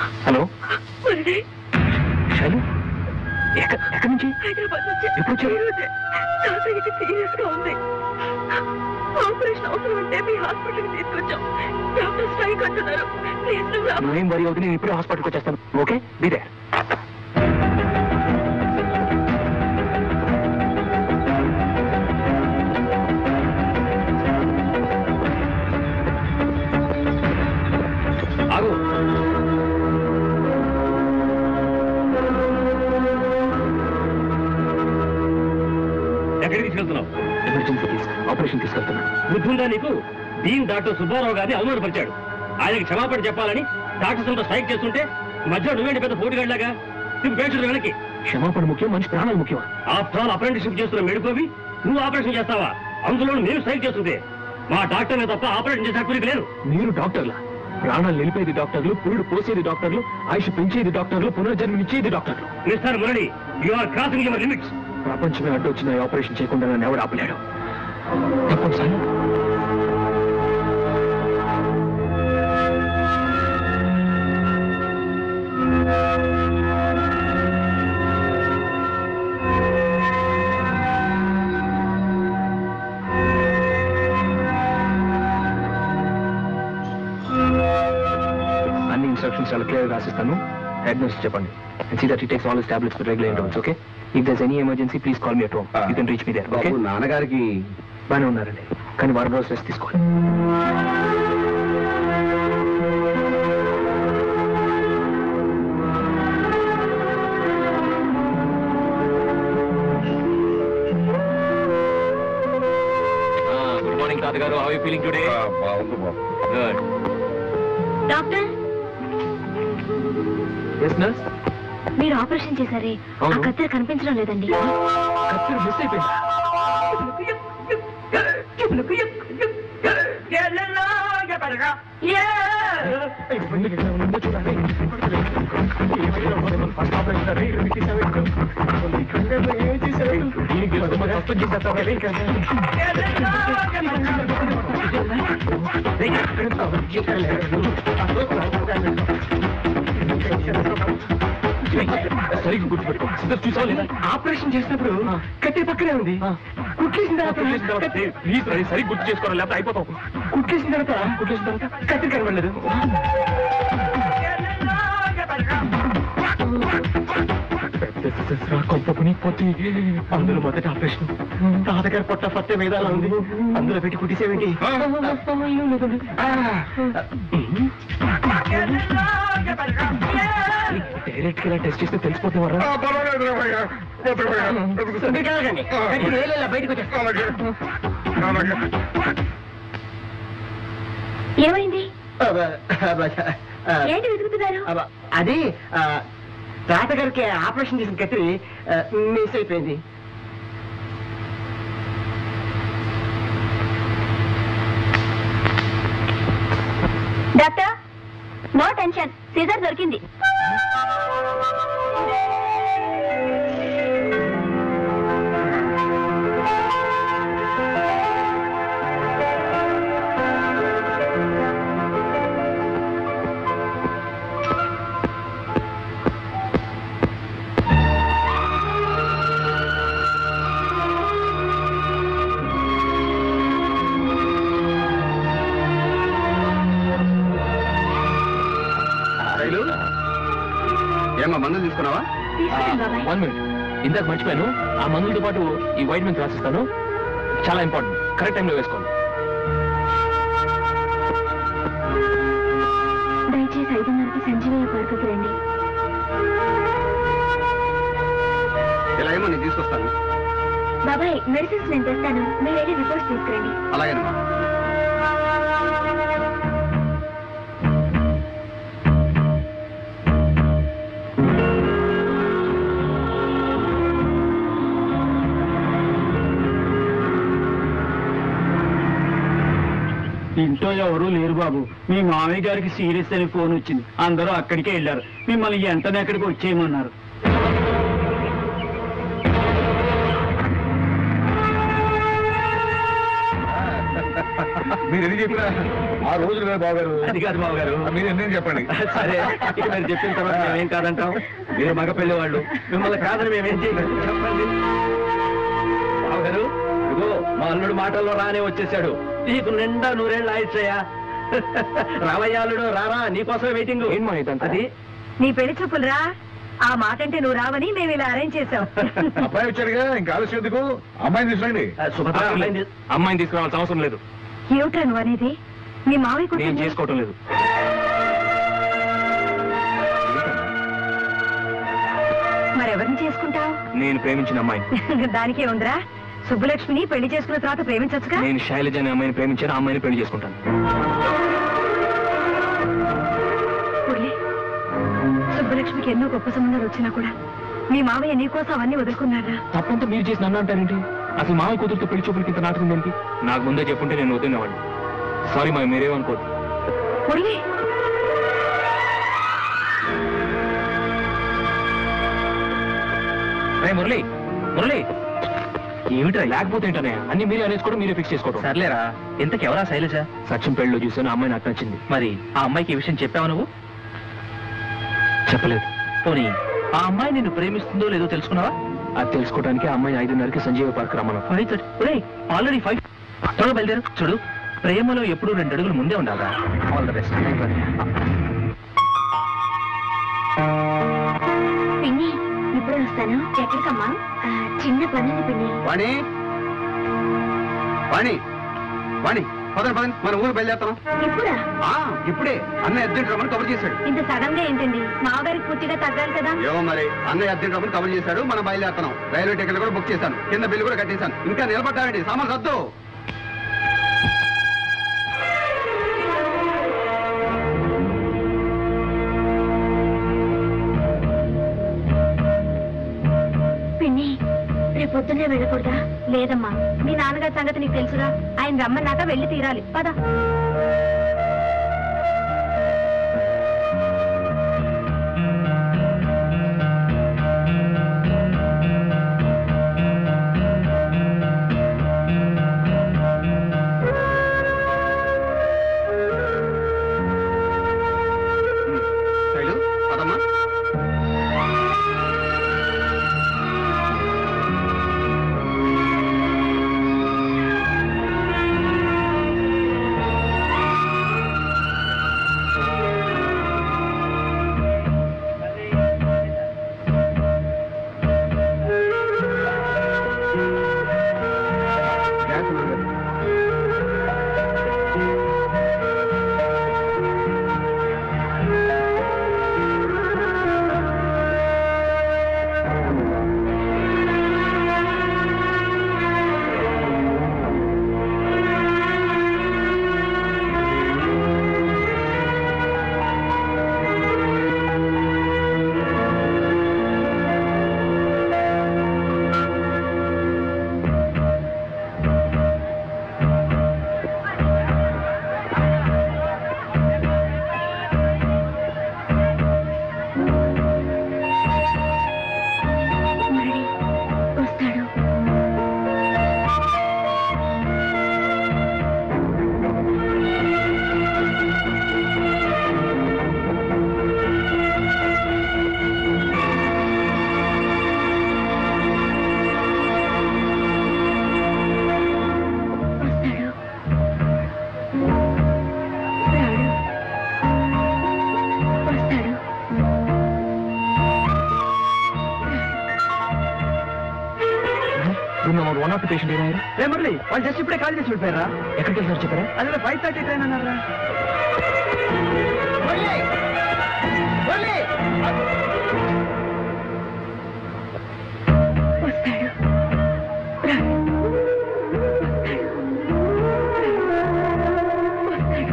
Hello Murali Shailu ఎక్క- ఎక్కడి నుంచి హైదరాబాద్ నుంచి ఎప్పుడు వచ్చావు? ఈరోజే. తాతయ్యకి సీరియస్ గా ఉంది ఆపరేషన్ అవసరం ఉంటే మీ హాస్పిటల్కి తీసుకొచ్చాం డాక్టర్ స్ట్రైక్ అంటున్నారు ప్లీజ్ నువ్వు రా. నువ్వేం వరి అవుతుంది నేను ఇప్పుడే హాస్పిటల్కి వచ్చేస్తాను ఓకే బీదే ఆగు ఎక్కడికి తీసుకెళ్తున్నావు ఎమర్జెన్సీ కేసు ఆపరేషన్ తీసుకెళ్తున్నాను బుద్ధుందా నీకు దీన్ డాక్టర్ సుబ్బారావు గారిని అవమానపరిచాడు ఆయనకి క్షమాపణ చెప్పాలని డాక్టర్స్ అంతా స్ట్రైక్ చేస్తుంటే మధ్య నువ్వేంటి పెద్ద పోటీగాడిలాగా నువ్వు పేషెంట్ వెనక్కి క్షమాపణ ముఖ్యం మంచి ప్రాణాలు ముఖ్యం ఆఫ్టర్ ఆల్ అప్రెంటిషిప్ చేస్తున్న మెడుకోవి నువ్వు ఆపరేషన్ చేస్తావా అందులో మేము స్ట్రైక్ చేస్తుంటే మా డాక్టర్ని తప్ప ఆపరేషన్ చేసే కూలికి లేరు మీరు డాక్టర్లా ప్రాణాలు నిలిపేది డాక్టర్లు పురుడు పోసేది డాక్టర్లు ఆయుష్ పెంచేది డాక్టర్లు పునర్జన్మనిచ్చేది డాక్టర్లు mister Murali you are crossing your limits ప్రపంచమే అడ్డు వచ్చిన ఈ ఆపరేషన్ చేయకుండా నన్ను ఎవడు ఆపలేడు తప్పదు సార్ అన్ని ఇన్స్ట్రక్షన్స్ చాలా క్లియర్ రాసిస్తాను హెడ్ నర్స్ చెప్పండి see that takes all tablets for regular intervals okay if there's any emergency please call me at home you can reach me there okay బాబు నాన్నగారికి బాగానే ఉన్నారండి కానీ వారం రోజులు రెస్ట్ తీసుకోవాలి గుడ్ మార్నింగ్ తాతగారు హౌ యూ ఫీలింగ్ టుడే బాగుంది బాబు గుడ్ డాక్టర్ ఎస్ నర్స్ మీరు ఆపరేషన్ చేశారే ఆ అవును. కత్తెర కనిపించడం లేదండి కత్తిరి మిస్ అయిపోయిందా సరిగ్గా గుర్తుపెట్టుకో సిద్ధర్ చూసావా లేదా ఆపరేషన్ చేసినప్పుడు కత్తి పక్కనే ఉంది కుట్లేసిన తర్వాత ప్లీజ్ సరిగ్గా గుర్తు చేసుకోవాలి లేకపోతే అయిపోతాం కుట్లేసిన తర్వాత కుట్లేసిన తర్వాత కత్తి కనబడలేదు కొంప పునిపోతే అందులో మొదటి ఆపరేషన్ తాతగారి పొట్ట ఫట్ట మీద ఉంది అందులో పెట్టి కుట్టిసేవేంటి డైరెక్ట్ గా టెస్ట్ చేస్తే తెలిసిపోతే వరా పర్వాలేదు రేవయ్య బయటకు వచ్చా అలాగే అలాగే ఏమైంది ఏంటి వెతుకుతున్నారు అది ఆ, తాతగారికి ఆపరేషన్ చేసిన కత్తిరి మిస్ అయిపోయింది డాక్టర్ నో టెన్షన్ సీజర్ దొరికింది రైలు ఏమా మందులు తీసుకున్నావా తీసుకురండి బాబాయ్ వన్ మినిట్ ఇందాక మర్చిపోయాను ఆ మందులతో పాటు ఈ వైటమిన్స్ రాసిస్తాను చాలా ఇంపార్టెంట్ కరెక్ట్ టైంలో వేసుకోండి దయచేసి ఐదున్నరకి సంజీవయ్య పార్కుకి రండి ఇలా ఏమో నేను తీసుకొస్తాను బాబాయ్ మెడిసిన్స్ నేను తెస్తాను మీరు వెళ్ళి రిపోర్ట్స్ తీసుకురండి అలాగేనమ్మా ఇంట్లో ఎవరూ లేరు బాబు మీ మామయ్య గారికి సీరియస్ అని ఫోన్ వచ్చింది అందరూ అక్కడికే వెళ్ళారు మిమ్మల్ని వెంటనే అక్కడికి వచ్చేయమన్నారు మీరు ఎన్ని చెప్పినా ఆ రోజులు వేరు బావగారు అది కాదు బాబు గారు మీరు ఎన్ని చెప్పండి సరే ఇక మీరు చెప్పిన తర్వాత మేమేం కాదంటాం మీరు మగ పెళ్లి వాళ్ళు మిమ్మల్ని కాదని మేమేం చేయగలం చెప్పండి బాబు గారు ఇదిగో మా అల్లుడు మాటల్లో రానే వచ్చేసాడు నీకు నిండా నూరేళ్ళు ఆయుషయ్యా రావయ్యా అల్లుడు రారా నీకోసమే వెయిటింగ్ ఏం మా ఇదంతా? అది నీ పెళ్లి చూపులు రా ఆ మాట అంటే నువ్వు రావని మేము ఇలా అరేంజ్ చేసాం అబ్బాయి వచ్చాడుగా ఇంకా ఆలస్యం ఎందుకు అమ్మాయిని తీసుకురండి ఆ, సుభద్ర అమ్మాయిని తీ- అమ్మాయిని తీసుకురావాల్సిన అవసరం లేదు ఏమిట్రా నువ్వు అనేది మీ మావయ్య నేను కూతుర్ని- చేసుకోవటం లేదు మరెవరిని చేసుకుంటావు నేను ప్రేమించిన అమ్మాయిని దానికే ఉందిరా సుబ్బలక్ష్మిని పెళ్లి చేసుకున్న తర్వాత ప్రేమించచ్చుగా నేను శైలజ అనే అమ్మాయిని ప్రేమించాను ఆ అమ్మాయిని పెళ్లి చేసుకుంటాను పులి సుబ్బలక్ష్మికి ఎన్నో గొప్ప సంబంధాలు వచ్చినా కూడా మీ మావయ్య నీకోసం అవన్నీ వదులుకున్నారా తప్పంతా మీరు చేసిన అన్న అంటారేంటి అసలు మామయ్య కూతురుతో పెళ్లి చూపులకి ఇంత నాటకం దేనికి నాకు ముందే చెప్పుంటే నేను వదిలేవాడిని సారీ మా మీరేమనుకోదు పులి రే మురళి మురళి ఏమిట్రా లేకపోతే ఏంటనే అన్ని మీరే అనేసుకోవడం మీరే ఫిక్స్ చేసుకోవడం సర్లేరా ఇంతకు ఎవరా శైలజ సచిన్ పెళ్ళిలో చూసాను ఆ అమ్మాయి నాకు నచ్చింది మరి ఆ అమ్మాయికి ఈ విషయం చెప్పావు నువ్వు చెప్పలేదు పోనీ ఆ అమ్మాయి నిన్ను ప్రేమిస్తుందో లేదో తెలుసుకున్నావా అది తెలుసుకోవడానికి ఆ అమ్మాయి ఐదున్నరకి సంజీవ పార్క్ రమ్మను ఫైవ్ థర్టీ ఒరేయ్ ఆల్రెడీ ఫైవ్ త్వరగా బయలుదేరు చూడు ప్రేమలో ఎప్పుడూ రెండు అడుగులు ముందే ఉండాలా ఆల్ ద బెస్ట్ పిన్ని ఇప్పుడే వస్తాను ఎక్కడికమ్మా చిన్న పని పిన్ని వాణి వాణి వాణి పదండి పదండి మన ఊరు బయలుదేరుతాం ఇప్పుడా ఆ, ఇప్పుడే అన్నయ్య అర్జెంట్ రమ్మని కబుర్ చేశాడు ఇంత సడన్గా ఏంటండి మామగారికి పూర్తిగా తగ్గాలి కదా ఏమో మరి అన్నయ్య అర్జెంట్ రమ్మని కబుర్ చేశాడు మనం బయలుదేరుతున్నాం రైల్వే టికెట్లు కూడా బుక్ చేశాను కింద బిల్లు కూడా కట్టేశాను ఇంకా నిలబడ్డారండి సామాన్ సద్దు పిన్ని రేపు పొద్దున్నే వెళ్ళకూడదా లేదమ్మా మీ నాన్నగారి సంగతి నీకు తెలుసురా ఆయన రమ్మన్నాక వెళ్ళి తీరాలి పద శైలు పదమ్మా గ్యాస్ ఉంది. మురళి వస్తాడు వస్తాడు రాడు వస్తాడు వన్ ఆఫ్ పేషెంట్ ఏమయ్యారు రే మురళి వాళ్ళు జస్ట్ ఇప్పుడే కాల్ చేసి వెళ్ళిపోయారా ఎక్కడికి వెళ్తారు చెప్పారా అదే ఫైవ్ థర్టీ ట్రైన్ అన్నారా వస్తాడు రాడు వస్తాడు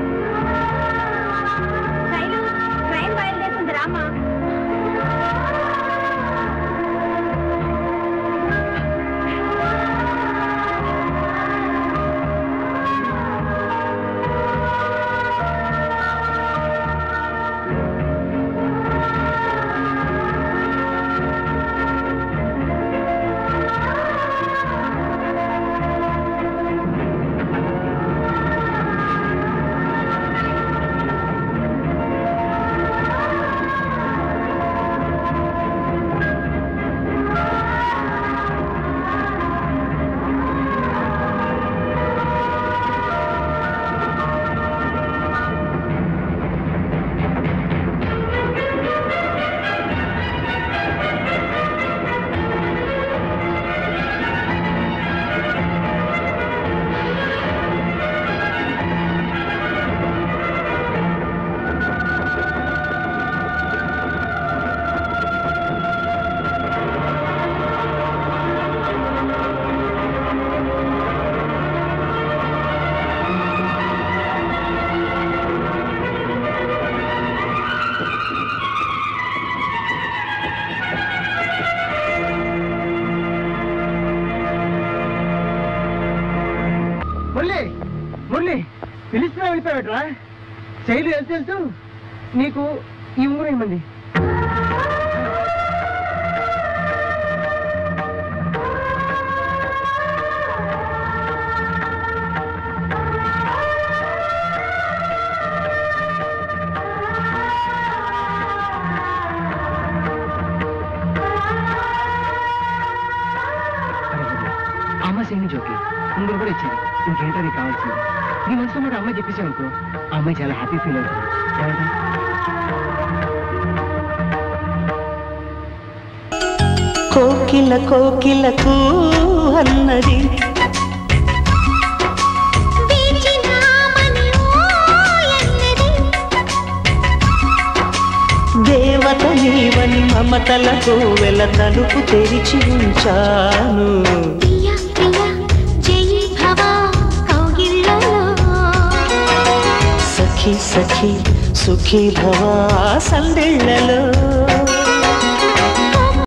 ట్రైన్ బయలుదేరుతుంది రామా ఏమిట్రా శైలు ఎంత తెలుసు నీకు ఈ ఉంగరం ఇమ్మంది అమ్మ శైలి జోకి ఉంగరం కూడా ఇచ్చింది ఇంకేంటో నీకు కావాల్సింది నీ మనసులో మాట అమ్మాయి చెప్పేసావు అనుకో ఆ అమ్మాయి చాలా హ్యాపీ ఫీల్ అవుతుంది ఏమంటావ్? కోకిల కోకిలకు అన్నది దేవత నీవని మమతలకు వెల తలుపు తెరిచి ఉంచాను సఖి సఖి సుఖీ భవా సందిళ్ళలో